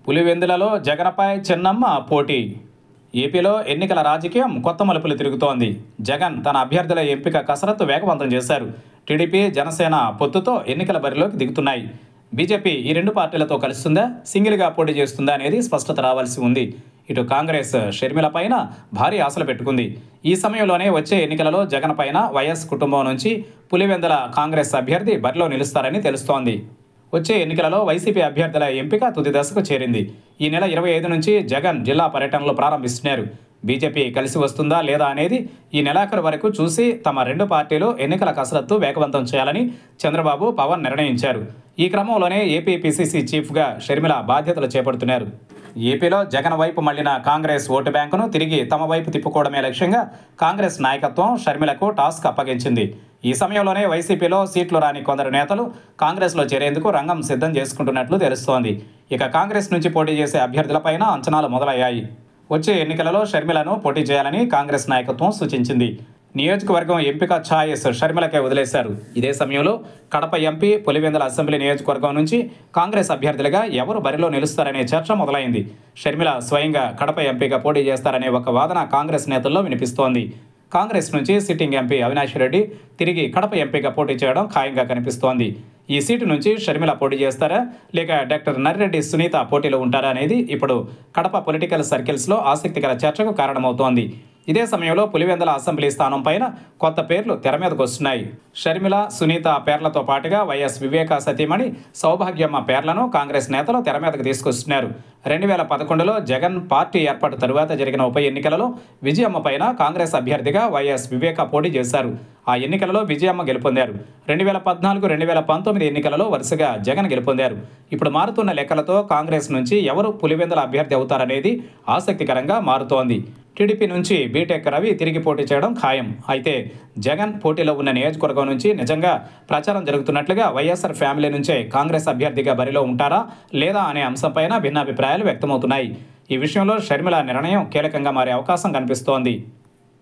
పులివెందులలో జగన్పై చిన్నమ్మ పోటీ ఏపీలో ఎన్నికల రాజకీయం కొత్త మలుపులు తిరుగుతోంది జగన్ తన అభ్యర్థుల ఎంపిక కసరత్తు వేగవంతం చేశారు టీడీపీ జనసేన పొత్తుతో ఎన్నికల బరిలోకి దిగుతున్నాయి బీజేపీ ఈ రెండు పార్టీలతో కలుస్తుందా సింగిల్గా పోటీ చేస్తుందా అనేది స్పష్టత రావాల్సి ఉంది ఇటు కాంగ్రెస్ షర్మిల పైన భారీ ఆశలు పెట్టుకుంది ఈ సమయంలోనే వచ్చే ఎన్నికలలో జగన్ పైన వైఎస్ కుటుంబం నుంచి పులివెందల కాంగ్రెస్ అభ్యర్థి బరిలో నిలుస్తారని తెలుస్తోంది వచ్చే ఎన్నికలలో వైసీపీ అభ్యర్థుల ఎంపిక తుది దశకు చేరింది ఈ నెల ఇరవై ఐదు నుంచి జగన్ జిల్లా పర్యటనలు ప్రారంభిస్తున్నారు బీజేపీ కలిసి వస్తుందా లేదా అనేది ఈ నెలాఖరు వరకు చూసి తమ రెండు పార్టీలు ఎన్నికల కసరత్తు వేగవంతం చేయాలని చంద్రబాబు పవన్ నిర్ణయించారు ఈ క్రమంలోనే ఏపీ పిసిసి చీఫ్గా షర్మిల బాధ్యతలు చేపడుతున్నారు ఏపీలో జగన్ వైపు మళ్లిన కాంగ్రెస్ ఓటు బ్యాంకును తిరిగి తమ వైపు తిప్పుకోవడమే లక్ష్యంగా కాంగ్రెస్ నాయకత్వం షర్మిలకు టాస్క్ అప్పగించింది ఈ సమయంలోనే వైసీపీలో సీట్లు రాని కొందరు నేతలు కాంగ్రెస్లో చేరేందుకు రంగం సిద్ధం చేసుకుంటున్నట్లు తెలుస్తోంది ఇక కాంగ్రెస్ నుంచి పోటీ చేసే అభ్యర్థులపైన అంచనాలు మొదలయ్యాయి వచ్చే ఎన్నికలలో షర్మిలను పోటీ చేయాలని కాంగ్రెస్ నాయకత్వం సూచించింది నియోజకవర్గం ఎంపిక ఛాయిస్ షర్మిలకే వదిలేశారు ఇదే సమయంలో కడప ఎంపీ పులివెందుల అసెంబ్లీ నియోజకవర్గం నుంచి కాంగ్రెస్ అభ్యర్థులుగా ఎవరు బరిలో నిలుస్తారనే చర్చ మొదలైంది షర్మిల స్వయంగా కడప ఎంపీగా పోటీ చేస్తారనే ఒక వాదన కాంగ్రెస్ నేతల్లో వినిపిస్తోంది కాంగ్రెస్ నుంచి సిట్టింగ్ ఎంపీ అవినాష్ రెడ్డి తిరిగి కడప ఎంపీగా పోటీ చేయడం ఖాయంగా కనిపిస్తోంది ఈ సీటు నుంచి షర్మిల పోటీ చేస్తారా లేక డాక్టర్ నర్రెడ్డి సునీత పోటీలో ఉంటారా అనేది ఇప్పుడు కడప పొలిటికల్ సర్కిల్స్లో ఆసక్తికర చర్చకు కారణమవుతోంది ఇదే సమయంలో పులివెందుల అసెంబ్లీ స్థానం పైన కొత్త పేర్లు తెర మీదకు వస్తున్నాయి షర్మిల సునీత పేర్లతో పాటుగా వైఎస్ వివేక సతీమణి సౌభాగ్యమ్మ పేర్లను కాంగ్రెస్ నేతలు తెర మీదకు తీసుకొస్తున్నారు రెండు వేల పదకొండులో జగన్ పార్టీ ఏర్పాటు తరువాత జరిగిన ఉప ఎన్నికలలో విజయమ్మ పైన కాంగ్రెస్ అభ్యర్థిగా వైఎస్ వివేక పోటీ చేశారు ఆ ఎన్నికలలో విజయమ్మ గెలుపొందారు రెండు వేల పద్నాలుగు రెండు వేల పంతొమ్మిది ఎన్నికలలో వరుసగా జగన్ గెలుపొందారు ఇప్పుడు మారుతున్న లెక్కలతో కాంగ్రెస్ నుంచి ఎవరు పులివెందుల అభ్యర్థి అవుతారనేది ఆసక్తికరంగా మారుతోంది టీడీపీ నుంచి బీటెక్ రవి తిరిగి పోటీ చేయడం ఖాయం అయితే జగన్ పోటీలో ఉన్న నియోజకవర్గం నుంచి నిజంగా ప్రచారం జరుగుతున్నట్లుగా వైఎస్ఆర్ ఫ్యామిలీ నుంచే కాంగ్రెస్ అభ్యర్థిగా బరిలో ఉంటారా లేదా అనే అంశంపైన భిన్నాభిప్రాయాలు వ్యక్తమవుతున్నాయి ఈ విషయంలో షర్మిల నిర్ణయం కీలకంగా మారే అవకాశం కనిపిస్తోంది